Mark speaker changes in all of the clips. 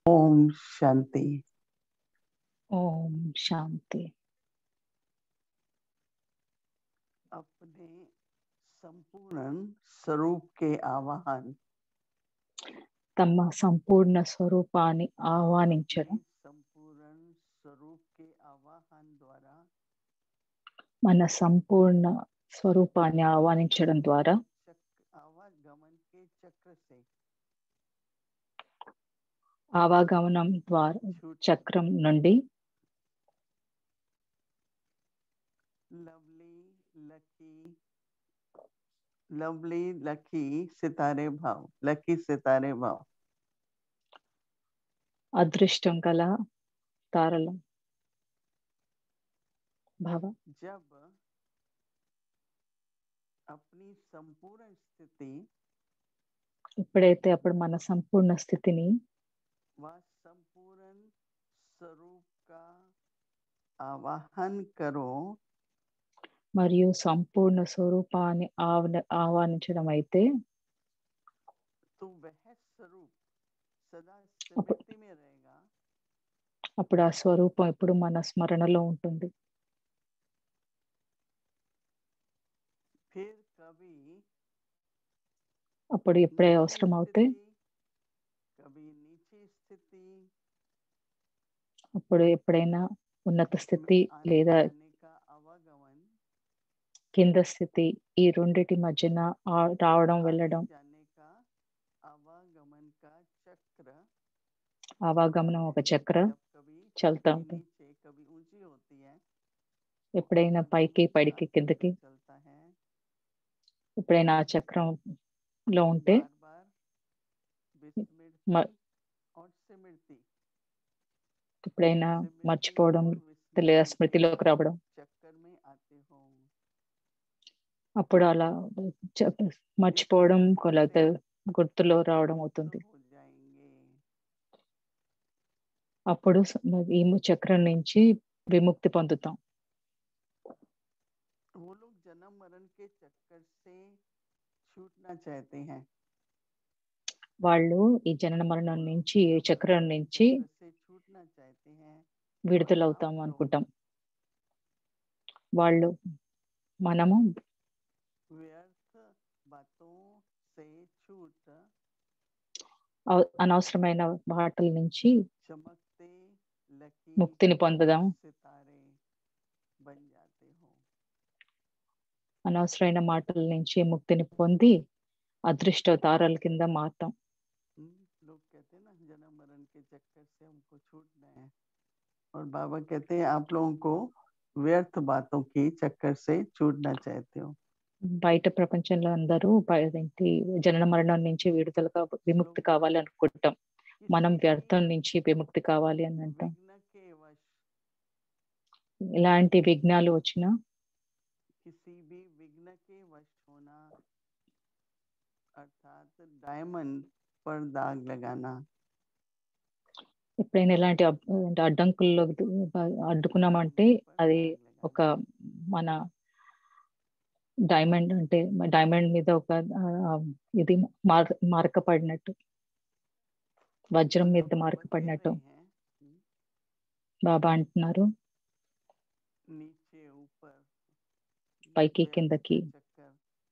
Speaker 1: ओम शांति
Speaker 2: ఓం శాంతి
Speaker 1: अपने संपूर्ण स्वरूप के आवाहन
Speaker 2: తమ సంపూర్ణ స్వరూపాన్ని ఆహ్వానించడం
Speaker 1: अपने संपूर्ण स्वरूप के आवाहन द्वारा
Speaker 2: మన సంపూర్ణ స్వరూపాన్ని ఆహ్వానించడం ద్వారా
Speaker 1: चक्र आवागमन के चक्र से
Speaker 2: ఆవాగమనం ద్వారా
Speaker 1: छूट
Speaker 2: చక్రం నుండి
Speaker 1: लवली लकी लवली लकी सितारे भाव लकी सितारे भाव
Speaker 2: అదృష్టం గల తారలం భావ
Speaker 1: जब अपनी संपूर्ण स्थिति
Speaker 2: ఎప్పుడైతే అప్పుడు మన సంపూర్ణ స్థితిని
Speaker 1: व संपूर्ण स्वरूप का आवाहन करो
Speaker 2: మరియు సంపూర్ణ స్వరూపాన్ని ఆహ్వ ఆహ్వానించడం అయితే
Speaker 1: तो वह स्वरूप सदा स्मृति में रहेगा
Speaker 2: అప్పుడు ఆ స్వరూపం ఎప్పుడు మన స్మరణలో ఉంటుంది
Speaker 1: फिर कभी
Speaker 2: అప్పుడు ఎప్పుడే
Speaker 1: नीची
Speaker 2: అవసరం అవుతే
Speaker 1: स्थिति, कभी नीची स्थिति
Speaker 2: అప్పుడు ఎప్పుడైనా ఉన్నత స్థితి
Speaker 1: में आने
Speaker 2: లేదా
Speaker 1: जाने का आवागमन
Speaker 2: కింద స్థితి ఈ రెండిటి మధ్యన ఆ- రావడం
Speaker 1: आने
Speaker 2: వెళ్ళడం
Speaker 1: जाने का आवागमन का चक्र
Speaker 2: ఆవాగమనం ఒక చక్ర
Speaker 1: जब कभी
Speaker 2: चलता
Speaker 1: कभी
Speaker 2: होता है।
Speaker 1: नीचे कभी ऊंची होती है
Speaker 2: ఎప్పుడైనా పైకి పైకి కిందకి
Speaker 1: चलता है
Speaker 2: ఎప్పుడైనా ఆ చక్రంలో ఉంటే
Speaker 1: बार बार विस्मृति
Speaker 2: म-
Speaker 1: और स्मृति
Speaker 2: ఎప్పుడైనా
Speaker 1: स्मृति
Speaker 2: మర్చిపోవడం
Speaker 1: और विस्मृति
Speaker 2: లేదా
Speaker 1: के
Speaker 2: స్మృతిలోకి రావడం
Speaker 1: चक्कर में आते हो
Speaker 2: అప్పుడు అలా చ- మర్చిపోవడం లేకపోతే గుర్తులో రావడం అవుతుంది
Speaker 1: हो जाएंगे
Speaker 2: అప్పుడు స- ఈ చక్రం నుంచి విముక్తి పొందుతాం
Speaker 1: वो लोग जन्म मरण के चक्कर से छूटना चाहते हैं
Speaker 2: వాళ్ళు ఈ జనన మరణం నుంచి ఈ
Speaker 1: जन्म
Speaker 2: చక్రం
Speaker 1: मरण के
Speaker 2: నుంచి
Speaker 1: चक्र से छूटना चाहते हैं
Speaker 2: విడుదలవుతాం
Speaker 1: आप
Speaker 2: అనుకుంటాం వాళ్ళు మనము
Speaker 1: व्यर्थ बातों से छूट
Speaker 2: అవ- అనవసరమైన వాటల నుంచి
Speaker 1: चमकते लकी
Speaker 2: ముక్తిని పొందదాం
Speaker 1: सितारे बन जाते हो
Speaker 2: అనవసరమైన మాటల నుంచి ముక్తిని పొంది అదృష్ట తారల కింద మారుతాం
Speaker 1: हम्म, लोग कहते हैं ना जन्म मरण के चक्कर से हमको छूटना है और बाबा कहते हैं आप लोगों को व्यर्थ बातों की चक्कर से छूटना चाहते हो
Speaker 2: బయట ప్రపంచంలో అందరూ బయ- ఏంటి జనన మరణం నుంచి విడుదల కా- విముక్తి కావాలి అనుకుంటాం మనం
Speaker 1: किसी
Speaker 2: వ్యర్థం
Speaker 1: भी
Speaker 2: నుంచి విముక్తి కావాలి అని అంటాం
Speaker 1: विघ्न के वश
Speaker 2: ఇలాంటి విఘ్నాలు వచ్చినా
Speaker 1: किसी भी विघ्न के वश होना अर्थात डायमंड पर दाग लगाना
Speaker 2: ఎప్పుడైనా ఇలాంటి అబ్- అంటే అడ్డంకుల్లో అడ్డుకున్నామంటే
Speaker 1: diamond पर
Speaker 2: అది
Speaker 1: दाग लगाना।
Speaker 2: ఒక మన డైమండ్ అంటే డైమండ్ మీద ఒక ఆ, ఇది మార్ మార్కపడినట్టు వజ్రం
Speaker 1: तो
Speaker 2: మీద
Speaker 1: अब बाबा
Speaker 2: మార్కపడినట్టు
Speaker 1: कह रहे हैं, हम्म,
Speaker 2: బాబా అంటున్నారు
Speaker 1: नीचे ऊपर
Speaker 2: పైకి
Speaker 1: व्यर्थ
Speaker 2: కిందకి
Speaker 1: का चक्कर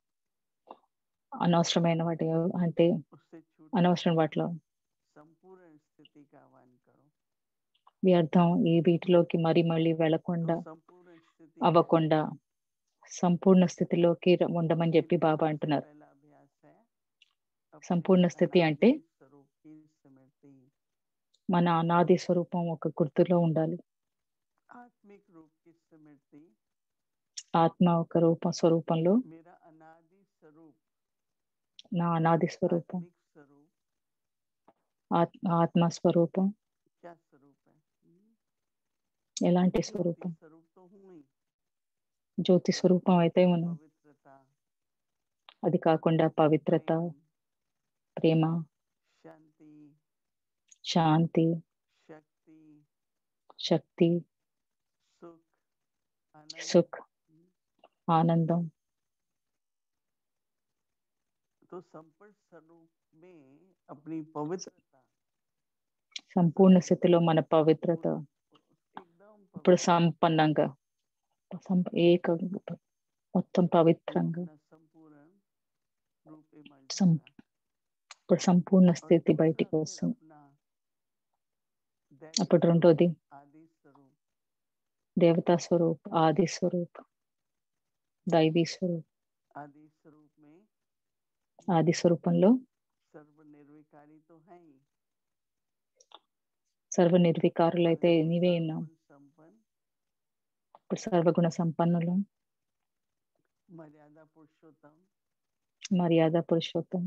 Speaker 2: అనవసరమైన వాటి అంటే
Speaker 1: उससे छूट
Speaker 2: అనవసరం వాటిలో
Speaker 1: संपूर्ण स्थिति का आह्वान करो
Speaker 2: వ్యర్థం ఈ వీటిలోకి మరి మళ్ళీ
Speaker 1: तो
Speaker 2: వెళ్లకుండా
Speaker 1: संपूर्ण स्थिति
Speaker 2: అవ్వకుండా సంపూర్ణ స్థితిలోకి ర- ఉండమని చెప్పి
Speaker 1: मेरा
Speaker 2: బాబా
Speaker 1: सबसे
Speaker 2: అంటున్నారు
Speaker 1: पहला अभ्यास है अपने
Speaker 2: संपूर्ण स्थिति అంటే
Speaker 1: अनादि स्वरूप की स्मृति
Speaker 2: మన అనాది స్వరూపం ఒక గుర్తులో ఉండాలి
Speaker 1: आत्मिक रूप की स्मृति
Speaker 2: ఆత్మ ఒక రూప స్వరూపంలో
Speaker 1: मेरा अनादि स्वरूप
Speaker 2: నా అనాది స్వరూపం
Speaker 1: आत्मिक स्वरूप
Speaker 2: ఆత్మ ఆత్మ స్వరూపం
Speaker 1: क्या स्वरूप है हम्म,
Speaker 2: ఎలాంటి
Speaker 1: ज्योति
Speaker 2: స్వరూపం
Speaker 1: स्वरूप तो हूँ ही
Speaker 2: జ్యోతి స్వరూపం అయితే మనం
Speaker 1: पवित्रता
Speaker 2: అది కాకుండా పవిత్రత
Speaker 1: प्रेम,
Speaker 2: ప్రేమ
Speaker 1: शांति
Speaker 2: శాంతి
Speaker 1: शक्ति
Speaker 2: శక్తి
Speaker 1: सुख आनंद
Speaker 2: సుఖ్
Speaker 1: हम्म,
Speaker 2: ఆనందం
Speaker 1: तो संपर्क स्वरूप में अपनी पवित्रता
Speaker 2: సంపూర్ణ స్థితిలో మన పవిత్రత
Speaker 1: पूर्ण- एकदम
Speaker 2: ఇప్పుడు
Speaker 1: पवित्र,
Speaker 2: సంపన్నంగా సం- ఏక మొత్తం
Speaker 1: वो
Speaker 2: పవిత్రంగా
Speaker 1: अपना संपूर्ण रूप emerge
Speaker 2: सं-
Speaker 1: होगा।
Speaker 2: ఇప్పుడు సంపూర్ణ
Speaker 1: और
Speaker 2: స్థితి
Speaker 1: दूसरा
Speaker 2: బయటికి
Speaker 1: फिर
Speaker 2: వస్తుంది
Speaker 1: अपना दैवी
Speaker 2: అప్పుడు
Speaker 1: स्वरूप,
Speaker 2: రెండోది
Speaker 1: आदि स्वरूप
Speaker 2: దేవతా స్వరూప్ ఆది స్వరూప్ దైవీ స్వరూప్
Speaker 1: आदि स्वरूप में
Speaker 2: ఆది స్వరూపంలో
Speaker 1: सर्व निर्विकारी तो है ही
Speaker 2: సర్వ నిర్వికారులైతే
Speaker 1: परंतु
Speaker 2: నీవే ఉన్నాం
Speaker 1: सर्वगुण संपन्न
Speaker 2: ఇప్పుడు సర్వగుణ సంపన్నులు
Speaker 1: मर्यादा पुरुषोत्तम
Speaker 2: మర్యాద పురుషోత్తం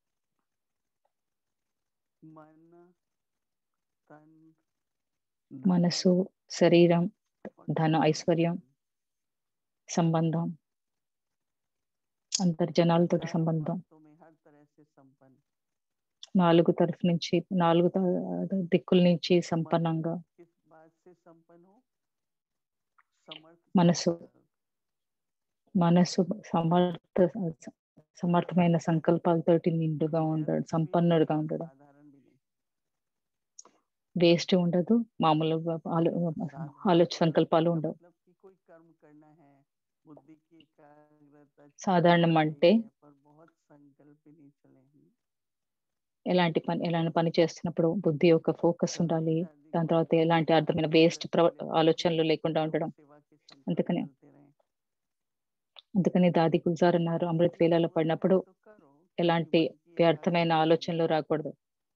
Speaker 1: मन तन
Speaker 2: మనసు శరీరం
Speaker 1: और
Speaker 2: ధన
Speaker 1: जन
Speaker 2: ఐశ్వర్యం
Speaker 1: संपन्न।
Speaker 2: సంబంధం అంతర్జనాలతోటి
Speaker 1: चारों
Speaker 2: సంబంధం
Speaker 1: बातों में हर तरह से संपन्न
Speaker 2: నాలుగు తరఫు నుంచి నాలుగు త- దిక్కుల నుంచి సంపన్నంగా
Speaker 1: किस बात से संपन्न हो समर्थ
Speaker 2: మనసు
Speaker 1: संकल्प।
Speaker 2: మనసు సమర్థ సమర్థమైన సంకల్పాలతోటి నిండుగా
Speaker 1: व्यर्थ
Speaker 2: ఉండడు
Speaker 1: भी
Speaker 2: సంపన్నుడుగా
Speaker 1: और
Speaker 2: ఉండడు
Speaker 1: साधारण भी नहीं
Speaker 2: వేస్ట్ ఉండదు మామూలుగా ఆలో
Speaker 1: साधारण
Speaker 2: ఆలోచన
Speaker 1: कर्म
Speaker 2: సంకల్పాలు
Speaker 1: का
Speaker 2: ఉండవు
Speaker 1: मतलब कि कोई कर्म करना है बुद्धि की एकाग्रता
Speaker 2: సాధారణం
Speaker 1: चाहिए
Speaker 2: అంటే
Speaker 1: है, पर बहुत संकल्प ही नहीं चले हैं
Speaker 2: ఎలాంటి పని ఎలాంటి పని చేస్తున్నప్పుడు బుద్ధి యొక్క ఫోకస్ ఉండాలి దాని తర్వాత ఎలాంటి అర్థమైన వేస్ట్ ప్ర ఆలోచనలు లేకుండా ఉండడం
Speaker 1: सेवा के संकल्प
Speaker 2: అందుకని
Speaker 1: चलते रहें
Speaker 2: అందుకని దాది గుల్జార్ అన్నారు అమృత వేళలో పడినప్పుడు
Speaker 1: तो करो
Speaker 2: ఎలాంటి
Speaker 1: क्योंकि मन की
Speaker 2: వ్యర్థమైన
Speaker 1: एकाग्रता
Speaker 2: ఆలోచనలు
Speaker 1: बनी रहे।
Speaker 2: రాకూడదు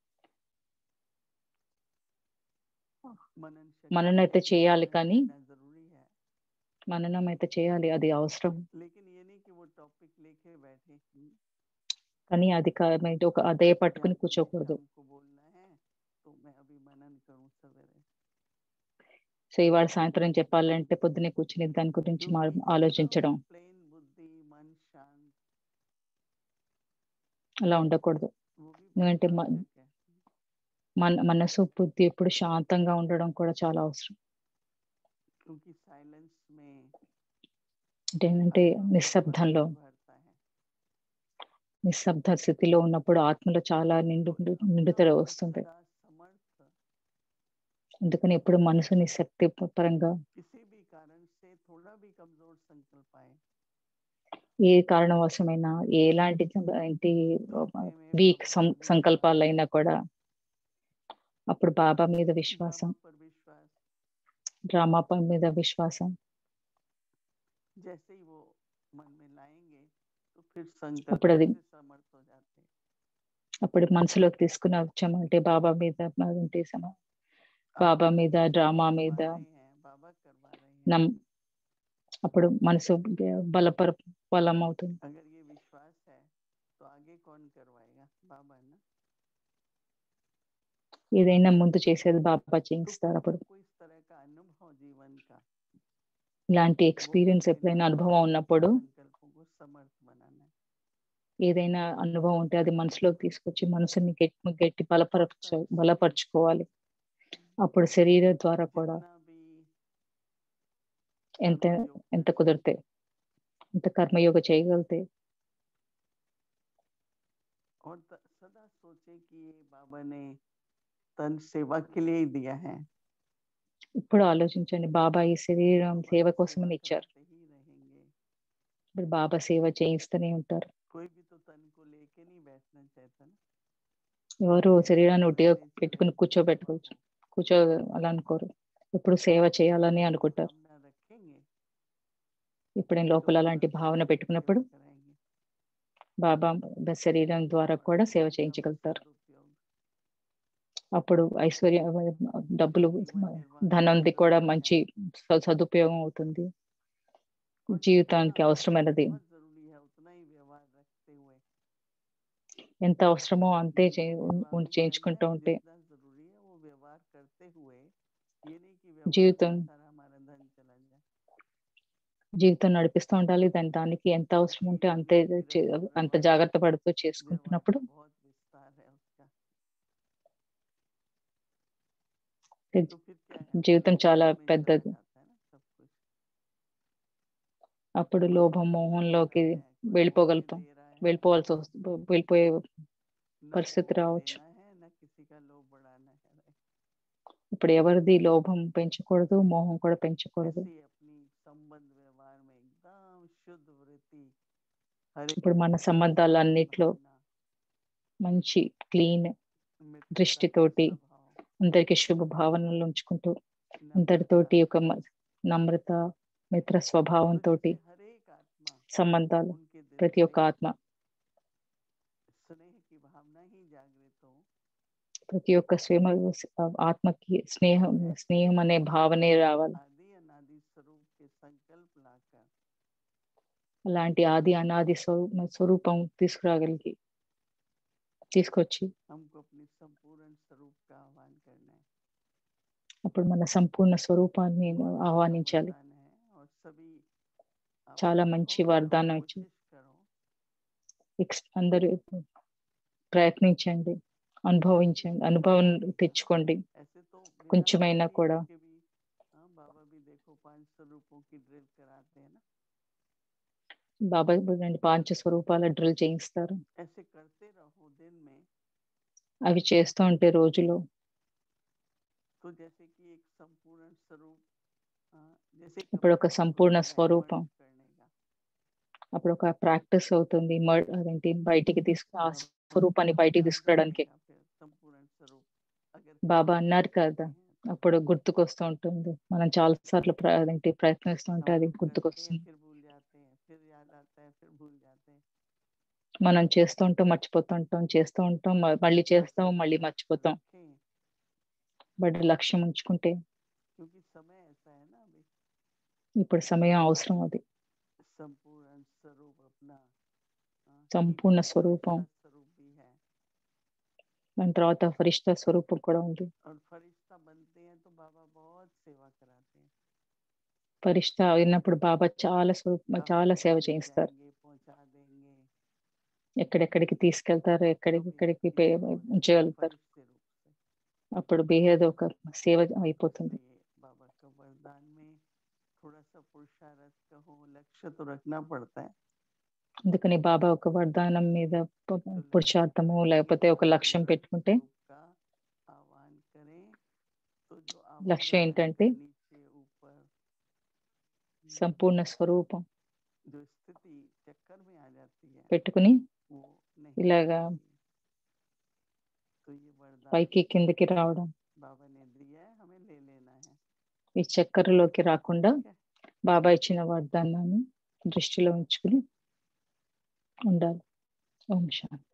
Speaker 1: मनन
Speaker 2: మననం
Speaker 1: शक्ति
Speaker 2: అయితే
Speaker 1: की
Speaker 2: చేయాలి
Speaker 1: साधना
Speaker 2: కానీ
Speaker 1: करना जरूरी है
Speaker 2: మననం అయితే చేయాలి అది అవసరం
Speaker 1: लेकिन ये नहीं कि वो टॉपिक लेके बैठे हम्म,
Speaker 2: కానీ అది కా- ఇది ఒక అదే
Speaker 1: क्या
Speaker 2: పట్టుకుని
Speaker 1: तुम्हें
Speaker 2: కూర్చోకూడదు
Speaker 1: हमको बोलना है तो मैं अभी मनन करूं सवेरे
Speaker 2: సో ఇవాళ సాయంత్రం చెప్పాలంటే పొద్దునే కూర్చుని దాని గురించి మా-
Speaker 1: क्योंकि
Speaker 2: ఆలోచించడం
Speaker 1: एकदम प्लेन बुद्धि मन शांत
Speaker 2: అలా ఉండకూడదు
Speaker 1: वो भी
Speaker 2: ఎందుకంటే
Speaker 1: बहुत
Speaker 2: మ-
Speaker 1: आवश्यक है
Speaker 2: మన మనసు బుద్ధి ఎప్పుడు శాంతంగా ఉండడం కూడా చాలా అవసరం
Speaker 1: क्योंकि साइलेंस में
Speaker 2: అంటే ఏంటంటే
Speaker 1: आत्मा में
Speaker 2: నిశ్శబ్దంలో
Speaker 1: बल भरता है
Speaker 2: నిశ్శబ్ద స్థితిలో ఉన్నప్పుడు ఆత్మలో చాలా నిండు
Speaker 1: तो अपना
Speaker 2: నిండుతల
Speaker 1: मन
Speaker 2: వస్తుంది
Speaker 1: सदा समर्थ
Speaker 2: అందుకని ఎప్పుడు మనసుని శక్తి పరంగా
Speaker 1: किसी भी कारण से थोड़ा भी कमजोर संकल्प आए
Speaker 2: ఏ కారణవశమైనా ఎలాంటి ఏంటి
Speaker 1: धोखे में
Speaker 2: వీక్
Speaker 1: बाबा पर विश्वास,
Speaker 2: సంకల్పాలైనా కూడా అప్పుడు బాబా మీద విశ్వాసం
Speaker 1: ड्रामा पर विश्वास
Speaker 2: డ్రామా ప- మీద విశ్వాసం
Speaker 1: जैसे ही वो मन में लाएंगे तो फिर संकल्प
Speaker 2: अప్పుడు అది-
Speaker 1: से समर्थ हो जाते हैं
Speaker 2: అప్పుడు మనసులోకి తీసుకుని వచ్చామంటే బాబా మీద ఉంటే సమ-
Speaker 1: आप
Speaker 2: బాబా
Speaker 1: तो
Speaker 2: మీద
Speaker 1: विश्वास
Speaker 2: డ్రామా
Speaker 1: करवा
Speaker 2: మీద
Speaker 1: रहे हैं, बाबा करवा रहे हैं
Speaker 2: నమ్ అప్పుడు మనసు బలపర బలం అవుతుంది
Speaker 1: अगर ये विश्वास है तो आगे कौन करवाएगा बाबा ना
Speaker 2: ఏదైనా ముందు చేసేది బాబా
Speaker 1: तो
Speaker 2: చేయిస్తారు
Speaker 1: कोई
Speaker 2: అప్పుడు
Speaker 1: ना कोई इस तरह का अनुभव जीवन का
Speaker 2: ఇలాంటి
Speaker 1: वो
Speaker 2: ఎక్స్పీరియన్స్
Speaker 1: करके
Speaker 2: ఎప్పుడైనా
Speaker 1: बाबा
Speaker 2: అనుభవం
Speaker 1: के
Speaker 2: ఉన్నప్పుడు
Speaker 1: संकल्पों को समर्थ बनाना है
Speaker 2: ఏదైనా అనుభవం ఉంటే అది మనసులోకి తీసుకొచ్చి మనసుని గట్టి గట్టి బలపరచ
Speaker 1: बहुत अच्छे
Speaker 2: బలపరుచుకోవాలి అప్పుడు శరీరం ద్వారా కూడా
Speaker 1: जितना भी
Speaker 2: ఎంత
Speaker 1: कर्मयोग
Speaker 2: ఎంత
Speaker 1: कर
Speaker 2: కుదిరితే ఎంత కర్మయోగ చేయగలితే
Speaker 1: और त- सदा सोचे कि ये बाबा ने तन सेवा के लिए ही दिया है
Speaker 2: ఇప్పుడు ఆలోచించండి బాబా ఈ శరీరం
Speaker 1: बाबा
Speaker 2: సేవ
Speaker 1: सेवा
Speaker 2: కోసమని ఇచ్చారు
Speaker 1: कराते ही रहेंगे
Speaker 2: ఇప్పుడు బాబా సేవ చేయిస్తూనే ఉంటారు
Speaker 1: कोई भी तो तन को लेके नहीं बैठना चाहता ना
Speaker 2: ఎవరు
Speaker 1: सेवा
Speaker 2: శరీరాన్ని ఒట్టిగా
Speaker 1: करते
Speaker 2: పెట్టుకుని
Speaker 1: चले
Speaker 2: కూర్చోబెట్టుకోవచ్చు
Speaker 1: बाबा
Speaker 2: కూర్చో అలా అనుకోరు ఇప్పుడు సేవ
Speaker 1: को
Speaker 2: చేయాలని
Speaker 1: ये
Speaker 2: అనుకుంటారు
Speaker 1: भावना रखेंगे
Speaker 2: ఇప్పుడు నేను
Speaker 1: तो
Speaker 2: లోపల
Speaker 1: बाबा
Speaker 2: అలాంటి
Speaker 1: भी
Speaker 2: భావన
Speaker 1: सबकी
Speaker 2: పెట్టుకున్నప్పుడు
Speaker 1: सेवा कराएंगे
Speaker 2: బాబా శరీరం ద్వారా
Speaker 1: और
Speaker 2: కూడా సేవ
Speaker 1: धन का
Speaker 2: చేయించగలుగుతారు
Speaker 1: सदुपयोग
Speaker 2: అప్పుడు ఐశ్వర్య డబ్బులు
Speaker 1: जीवन निर्वाह
Speaker 2: ధనంది
Speaker 1: करना
Speaker 2: కూడా
Speaker 1: जरूरी
Speaker 2: మంచి
Speaker 1: है
Speaker 2: స- సదుపయోగం అవుతుంది
Speaker 1: और
Speaker 2: జీవితానికి
Speaker 1: जितना
Speaker 2: అవసరమైనది
Speaker 1: बहुत जरूरी है उतना ही व्यवहार रखते हुए
Speaker 2: ఎంత అవసరమో అంతే
Speaker 1: जीवन
Speaker 2: చే- ఉన్-
Speaker 1: निर्वाह
Speaker 2: ఉన్
Speaker 1: भी
Speaker 2: చేయించుకుంటూ
Speaker 1: करना है
Speaker 2: ఉంటే
Speaker 1: जितना जरूरी है वो व्यवहार करते हुए ये नहीं कि व्यवहार
Speaker 2: జీవితం
Speaker 1: में सारा हमारा धन चला जाए
Speaker 2: జీవితం నడిపిస్తూ ఉండాలి దాని దానికి ఎంత అవసరం ఉంటే అంతే చే- అంత జాగ్రత్త పడుతూ
Speaker 1: व्यवहार
Speaker 2: చేసుకుంటున్నప్పుడు
Speaker 1: का बहुत विस्तार है उसका
Speaker 2: ते-
Speaker 1: तो फिर क्या है
Speaker 2: జీవితం
Speaker 1: मोह
Speaker 2: చాలా
Speaker 1: में चला
Speaker 2: పెద్దది
Speaker 1: जाता है ना सब कुछ
Speaker 2: అప్పుడు
Speaker 1: कोई
Speaker 2: లోభం
Speaker 1: हमको
Speaker 2: మోహంలోకి
Speaker 1: सिखा रहा है, कोई बोल के
Speaker 2: వెళ్ళిపోగలుగుతాం
Speaker 1: दे रहा है,
Speaker 2: వెళ్ళిపోవాల్సి వస్తుంది వెళ్ళిపోయే
Speaker 1: न
Speaker 2: పరిస్థితి
Speaker 1: मोह
Speaker 2: రావచ్చు
Speaker 1: देना है न किसी का लोभ बढ़ाना है
Speaker 2: ఇప్పుడు ఎవరిది లోభం పెంచకూడదు మోహం కూడా పెంచకూడదు
Speaker 1: ऐसे ही अपनी संबंध व्यवहार में एकदम शुद्ध वृत्ति हरे
Speaker 2: ఇప్పుడు మన సంబంధాలన్నిట్లో మంచి క్లీన్ దృష్టితోటి అందరికి శుభ భావనలు ఉంచుకుంటూ అందరితోటి ఒక మ- నమ్రత మిత్ర స్వభావంతో సంబంధాలు ప్రతి ఒక్క ఆత్మ
Speaker 1: स्नेह की भावना ही जागृत हो
Speaker 2: ప్రతి ఒక్క స్వేమ ఆత్మకి స్నేహం స్నేహం అనే భావనే రావాలి
Speaker 1: आदि अनादि स्वरूप के संकल्प लाकर
Speaker 2: అలాంటి ఆది అనాది స్వరూ- స్వరూపం తీసుకురాగలిగి తీసుకొచ్చి
Speaker 1: हमको अपनी संपूर्ण स्वरूप का आह्वान करना है
Speaker 2: అప్పుడు మన సంపూర్ణ స్వరూపాన్ని ఆహ్వానించాలి
Speaker 1: वरदान है और सभी आप
Speaker 2: చాలా
Speaker 1: अनुभव
Speaker 2: మంచి
Speaker 1: करो,
Speaker 2: వరదానం ఇచ్చింది.
Speaker 1: कोशिश करो
Speaker 2: ఎక్స్- అందరూ ప్రయత్నించండి అనుభవించండి అనుభవం తెచ్చుకోండి
Speaker 1: ऐसे तो बिना
Speaker 2: కొంచెమైనా
Speaker 1: सीखी
Speaker 2: కూడా
Speaker 1: के भी हाँ बाबा भी देखो पांच स्वरूपों की ड्रिल कराते हैं ना
Speaker 2: బాబా రెండు పాంచ స్వరూపాల డ్రిల్ చేయిస్తారు
Speaker 1: ऐसे करते रहो दिन में
Speaker 2: అవి చేస్తూ ఉంటే రోజులో
Speaker 1: तो जैसे कि एक संपूर्ण स्वरूप हाँ, जैसे
Speaker 2: ఇప్పుడు ఒక
Speaker 1: कपड़ा
Speaker 2: సంపూర్ణ
Speaker 1: खुलता है
Speaker 2: స్వరూపం
Speaker 1: merge करने का
Speaker 2: అప్పుడు ఒక ప్రాక్టీస్ అవుతుంది మర్- అదేంటి బయటికి తీసుకు ఆ
Speaker 1: बाबा
Speaker 2: స్వరూపాన్ని బయటికి
Speaker 1: याद
Speaker 2: తీసుకురావడానికి
Speaker 1: आएगा फिर संपूर्ण स्वरूप अगर
Speaker 2: బాబా
Speaker 1: कभी
Speaker 2: అన్నారు
Speaker 1: करते
Speaker 2: కదా
Speaker 1: हैं तो
Speaker 2: అప్పుడు గుర్తుకొస్తూ ఉంటుంది మనం చాలా సార్లు ప్ర- అదేంటి ప్రయత్నిస్తూ ఉంటే
Speaker 1: हम
Speaker 2: అది
Speaker 1: लोग करते हैं
Speaker 2: గుర్తుకొస్తుంది
Speaker 1: फिर भूल जाते हैं फिर याद आता है फिर भूल जाते हैं
Speaker 2: మనం చేస్తూ ఉంటాం మర్చిపోతూ ఉంటాం చేస్తూ ఉంటాం మ- మళ్ళీ చేస్తాం మళ్ళీ మర్చిపోతాం
Speaker 1: रखें
Speaker 2: బట్ లక్ష్యం ఉంచుకుంటే
Speaker 1: क्योंकि समय ऐसा है ना अभी
Speaker 2: ఇప్పుడు సమయం అవసరం అది
Speaker 1: संपूर्ण स्वरूप अपना हाँ,
Speaker 2: సంపూర్ణ
Speaker 1: एक
Speaker 2: స్వరూపం
Speaker 1: फरिश्ता स्वरूप भी है
Speaker 2: దాని తర్వాత ఫరిష్ట స్వరూపం కూడా ఉంది
Speaker 1: और फरिश्ता बनते हैं तो बाबा बहुत सेवा कराते हैं
Speaker 2: ఫరిష్ట అయినప్పుడు బాబా చాలా స్వరూప
Speaker 1: कहाँ
Speaker 2: చాలా
Speaker 1: कहाँ
Speaker 2: సేవ
Speaker 1: ले
Speaker 2: చేయిస్తారు
Speaker 1: जाएंगे, पहुंचा देंगे
Speaker 2: ఎక్కడెక్కడికి తీసుకెళ్తారు
Speaker 1: तो
Speaker 2: ఎక్కడికి
Speaker 1: भी
Speaker 2: ఎక్కడికి
Speaker 1: ये हो जाता है
Speaker 2: ఉంచగలుగుతారు
Speaker 1: फरिश्ते रूप से
Speaker 2: అప్పుడు బేహద్ ఒక సేవ అయిపోతుంది
Speaker 1: इसलिए बाबा का वरदान में थोड़ा सा पुरुषार्थ कहो लक्ष्य तो रखना पड़ता है
Speaker 2: అందుకని బాబా ఒక వరదానం మీద ప-
Speaker 1: तो
Speaker 2: పురుషార్థము
Speaker 1: लक्ष्य
Speaker 2: లేకపోతే ఒక
Speaker 1: संपूर्ण
Speaker 2: లక్ష్యం పెట్టుకుంటే
Speaker 1: स्वरूप का आह्वान करें तो जो
Speaker 2: లక్ష్యం
Speaker 1: आवागमन
Speaker 2: ఏంటంటే
Speaker 1: है नीचे ऊपर हम्म,
Speaker 2: సంపూర్ణ స్వరూపం
Speaker 1: जो स्थिति चक्कर में आ जाती है
Speaker 2: పెట్టుకుని
Speaker 1: वो नहीं
Speaker 2: ఇలాగా
Speaker 1: आती है। तो ये वरदान
Speaker 2: పైకి కిందకి రావడం
Speaker 1: बाबा ने दिया है हमें ले लेना है
Speaker 2: ఈ చక్కరలోకి రాకుండా
Speaker 1: ठीक है
Speaker 2: బాబా ఇచ్చిన వరదానాన్ని దృష్టిలో ఉంచుకుని ఉండాలి ఓం శాంతి